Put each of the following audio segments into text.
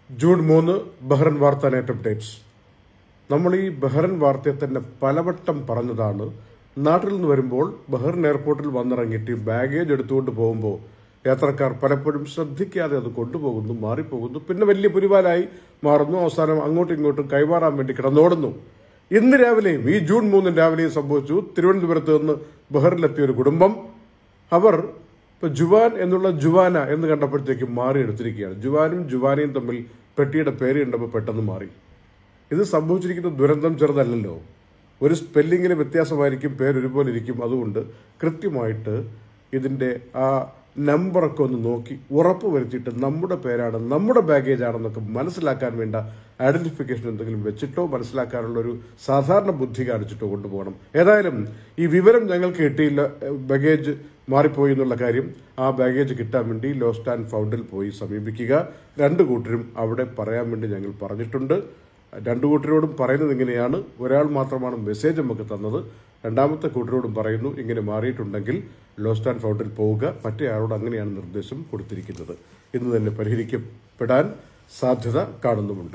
June മൂന്ന് Bahrain വാർത്ത net updates നമ്മൾ ഈ ബഹ്റൻ വാർത്തയെ തന്നെ പലവട്ടം പറഞ്ഞതാണ് നാട്ടിൽ നിന്ന് വരുമ്പോൾ ബഹ്റൻ എയർപോർട്ടിൽ വന്നിറങ്ങിയിട്ട് ബാഗേജ് എടുത്തുകൊണ്ട് പോകുമ്പോൾ യാത്രക്കാർ പലപ്പോഴും ശ്രദ്ധിക്കാതെ അത് കൊണ്ടുപോകുന്നു മാറിപ്പോകുന്നു പിന്നെ വലിയ പുരിവാലായി മാറുന്നു അവസാനം അങ്ങോട്ടും ഇങ്ങോട്ടും കൈമാറാൻ വേണ്ടി കിടന്നോടുന്നു ഇന്ന് രാവിലെയും ഈ ജൂൺ മൂന്നിന് രാവിലെയും സംഭവിച്ചു തിരുവനന്തപുരത്ത് നിന്ന് ബഹ്റിലെത്തിയ ഒരു കുടുംബം അവർ ഇപ്പൊ ജുവാൻ എന്നുള്ള ജുവാന എന്ന് കണ്ടപ്പോഴത്തേക്കും മാറി എടുത്തിരിക്കുകയാണ് ജുവാനും ജുവാനയും തമ്മിൽ പെട്ടിയുടെ പേര് കണ്ടപ്പോൾ പെട്ടെന്ന് മാറി ഇത് സംഭവിച്ചിരിക്കുന്ന ദുരന്തം ചെറുതല്ലല്ലോ ഒരു സ്പെല്ലിങ്ങിന് വ്യത്യാസമായിരിക്കും പേര് ഒരുപോലെ ഇരിക്കും അതുകൊണ്ട് കൃത്യമായിട്ട് ഇതിന്റെ ആ നമ്പറൊക്കെ ഒന്ന് നോക്കി ഉറപ്പ് വരുത്തിയിട്ട് നമ്മുടെ പേരാണ് നമ്മുടെ ബാഗേജ് ആണെന്നൊക്കെ മനസ്സിലാക്കാൻ വേണ്ട ഐഡന്റിഫിക്കേഷൻ എന്തെങ്കിലും വെച്ചിട്ടോ മനസ്സിലാക്കാനുള്ള ഒരു സാധാരണ ബുദ്ധി കാണിച്ചിട്ടോ കൊണ്ടുപോകണം ഏതായാലും ഈ വിവരം ഞങ്ങൾക്ക് കിട്ടിയില്ല ബാഗേജ് മാറിപ്പോയി എന്നുള്ള കാര്യം ആ ബാഗേജ് കിട്ടാൻ വേണ്ടി ലോസ്റ്റ് ആൻഡ് ഫൗണ്ടിൽ പോയി സമീപിക്കുക രണ്ട് കൂട്ടരും അവിടെ പറയാൻ വേണ്ടി ഞങ്ങൾ പറഞ്ഞിട്ടുണ്ട് രണ്ടു കൂട്ടരോടും പറയുന്നത് ഇങ്ങനെയാണ് ഒരാൾ മാത്രമാണ് മെസ്സേജ് നമുക്ക് തന്നത് രണ്ടാമത്തെ കൂട്ടരോടും പറയുന്നു ഇങ്ങനെ മാറിയിട്ടുണ്ടെങ്കിൽ ലോസ്റ്റ് ആൻഡ് ഫൗണ്ടിൽ പോവുക മറ്റേ ആളോട് അങ്ങനെയാണ് നിർദ്ദേശം കൊടുത്തിരിക്കുന്നത് ഇന്ന് തന്നെ പരിഹരിക്കപ്പെടാൻ സാധ്യത കാണുന്നുമുണ്ട്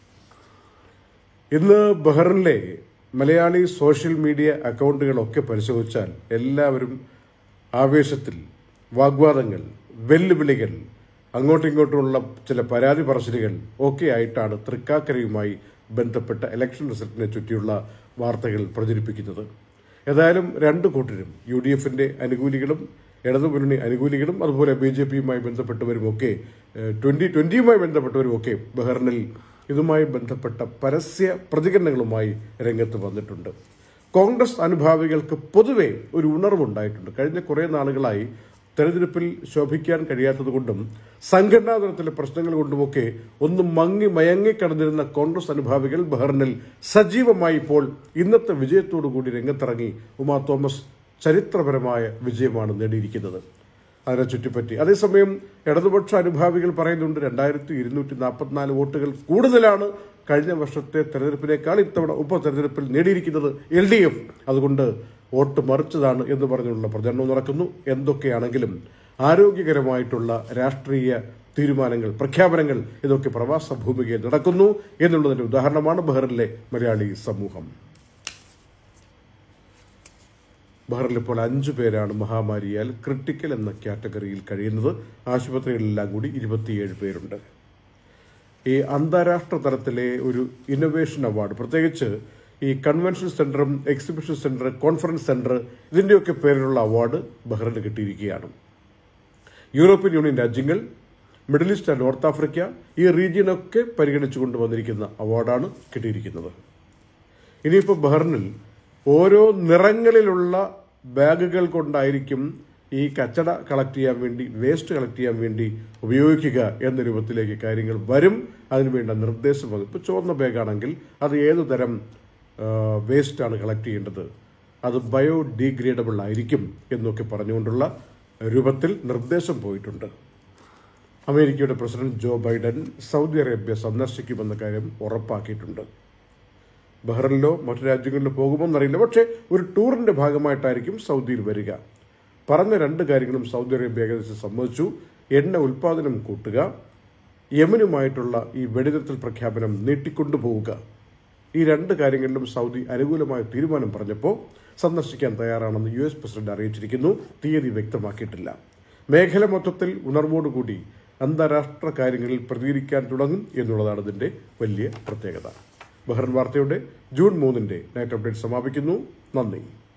ഇന്ന് ബഹ്റിനിലെ മലയാളി സോഷ്യൽ മീഡിയ അക്കൗണ്ടുകളൊക്കെ പരിശോധിച്ചാൽ എല്ലാവരും ആവേശത്തിൽ വാഗ്വാദങ്ങൾ വെല്ലുവിളികൾ അങ്ങോട്ടും ഇങ്ങോട്ടുമുള്ള ചില പരാതി പറച്ചിലുകൾ ഒക്കെ ആയിട്ടാണ് തൃക്കാക്കരയുമായി ബന്ധപ്പെട്ട ഇലക്ഷൻ റിസൾട്ടിനെ ചുറ്റിയുള്ള വാർത്തകൾ പ്രചരിപ്പിക്കുന്നത് ഏതായാലും രണ്ട് കൂട്ടരും യു ഡി എഫിന്റെ അനുകൂലികളും ഇടതുമുന്നണി അനുകൂലികളും അതുപോലെ ബി ജെ പിയുമായി ബന്ധപ്പെട്ടവരുമൊക്കെ ട്വന്റി ട്വന്റിയുമായി ബന്ധപ്പെട്ടവരുമൊക്കെ ബഹ്റിനിൽ ഇതുമായി ബന്ധപ്പെട്ട പരസ്യ പ്രതികരണങ്ങളുമായി രംഗത്ത് വന്നിട്ടുണ്ട് കോൺഗ്രസ് അനുഭാവികൾക്ക് പൊതുവെ ഒരു ഉണർവുണ്ടായിട്ടുണ്ട് കഴിഞ്ഞ കുറേ നാളുകളായി തെരഞ്ഞെടുപ്പിൽ ശോഭിക്കാൻ കഴിയാത്തതുകൊണ്ടും സംഘടനാ തലത്തിലെ പ്രശ്നങ്ങൾ കൊണ്ടുമൊക്കെ ഒന്ന് മങ്ങി മയങ്ങിക്കടന്നിരുന്ന കോൺഗ്രസ് അനുഭാവികൾ ബഹ്റിനിൽ സജീവമായി ഇപ്പോൾ ഇന്നത്തെ വിജയത്തോടുകൂടി രംഗത്തിറങ്ങി ഉമാ തോമസ് ചരിത്രപരമായ വിജയമാണ് നേടിയിരിക്കുന്നത് അതിനെ ചുറ്റിപ്പറ്റി അതേസമയം ഇടതുപക്ഷ അനുഭാവികൾ പറയുന്നുണ്ട് രണ്ടായിരത്തി ഇരുന്നൂറ്റി നാൽപ്പത്തിനാല് വോട്ടുകൾ കൂടുതലാണ് കഴിഞ്ഞ വർഷത്തെ തെരഞ്ഞെടുപ്പിനേക്കാൾ ഇത്തവണ ഉപതെരഞ്ഞെടുപ്പിൽ നേടിയിരിക്കുന്നത് എൽ ഡി എഫ് അതുകൊണ്ട് വോട്ട് മറിച്ചതാണ് എന്ന് പറഞ്ഞുള്ള പ്രചരണം നടക്കുന്നു എന്തൊക്കെയാണെങ്കിലും ആരോഗ്യകരമായിട്ടുള്ള രാഷ്ട്രീയ തീരുമാനങ്ങൾ പ്രഖ്യാപനങ്ങൾ ഇതൊക്കെ പ്രവാസ ഭൂമികയിൽ നടക്കുന്നു എന്നുള്ളതിന്റെ ഉദാഹരണമാണ് ബഹ്റിനിലെ മലയാളി സമൂഹം ബഹ്റിൽ ഇപ്പോൾ അഞ്ചു പേരാണ് മഹാമാരിയാൽ ക്രിട്ടിക്കൽ എന്ന കാറ്റഗറിയിൽ കഴിയുന്നത് ആശുപത്രികളിലെല്ലാം കൂടി ഇരുപത്തിയേഴ് പേരുണ്ട് ഈ അന്താരാഷ്ട്ര തലത്തിലെ ഒരു ഇന്നൊവേഷൻ അവാർഡ് പ്രത്യേകിച്ച് ഈ കൺവെൻഷൻ സെന്ററും എക്സിബിഷൻ സെന്റർ കോൺഫറൻസ് സെന്റർ ഇതിന്റെയൊക്കെ പേരിലുള്ള അവാർഡ് ബഹ്റിന് കിട്ടിയിരിക്കുകയാണ് യൂറോപ്യൻ യൂണിയൻ രാജ്യങ്ങൾ Middle East and North Africa ഈ റീജിയനൊക്കെ പരിഗണിച്ചുകൊണ്ട് വന്നിരിക്കുന്ന അവാർഡാണ് കിട്ടിയിരിക്കുന്നത് ഇനിയിപ്പോൾ ബഹ്റിനിൽ ഓരോ നിറങ്ങളിലുള്ള ബാഗുകൾ കൊണ്ടായിരിക്കും ഈ കച്ചട കളക്ട് ചെയ്യാൻ വേണ്ടി വേസ്റ്റ് കളക്ട് ചെയ്യാൻ വേണ്ടി ഉപയോഗിക്കുക എന്ന രൂപത്തിലേക്ക് കാര്യങ്ങൾ വരും അതിനുവേണ്ട നിർദ്ദേശം വന്നു ഇപ്പോൾ ചുവന്ന ബാഗാണെങ്കിൽ അത് ഏതു തരം വേസ്റ്റാണ് കളക്ട് ചെയ്യേണ്ടത് അത് ബയോഡീഗ്രേഡബിൾ ആയിരിക്കും എന്നൊക്കെ പറഞ്ഞുകൊണ്ടുള്ള രൂപത്തിൽ നിർദ്ദേശം പോയിട്ടുണ്ട് അമേരിക്കയുടെ president Joe Biden Saudi Arabia സന്ദർശിക്കുമെന്ന കാര്യം ഉറപ്പാക്കിയിട്ടുണ്ട് ബഹ്റിനിലോ മറ്റു രാജ്യങ്ങളിലോ പോകുമെന്നറിയില്ല പക്ഷേ ഒരു ടൂറിന്റെ ഭാഗമായിട്ടായിരിക്കും സൗദിയിൽ വരിക പറഞ്ഞ രണ്ട് കാര്യങ്ങളും സൗദി അറേബ്യ ഏകദേശം സമ്മതിച്ചു എണ്ണ ഉൽപാദനം കൂട്ടുക യമനുമായിട്ടുള്ള ഈ വെടിനിർത്തൽ പ്രഖ്യാപനം നീട്ടിക്കൊണ്ടുപോവുക ഈ രണ്ട് കാര്യങ്ങളിലും സൗദി അനുകൂലമായ തീരുമാനം പറഞ്ഞപ്പോൾ സന്ദർശിക്കാൻ തയ്യാറാണെന്ന് യു എസ് പ്രസിഡന്റ് അറിയിച്ചിരിക്കുന്നു തീയതി വ്യക്തമാക്കിയിട്ടില്ല മേഖല മൊത്തത്തിൽ ഉണർവോടുകൂടി അന്താരാഷ്ട്ര കാര്യങ്ങളിൽ പ്രതികരിക്കാൻ തുടങ്ങും എന്നുള്ളതാണ് ഇതിന്റെ വലിയ പ്രത്യേകത ബഹ്റൻ വാർത്തയുടെ ജൂൺ മൂന്നിന്റെ നൈറ്റ് അപ്ഡേറ്റ് സമാപിക്കുന്നു നന്ദി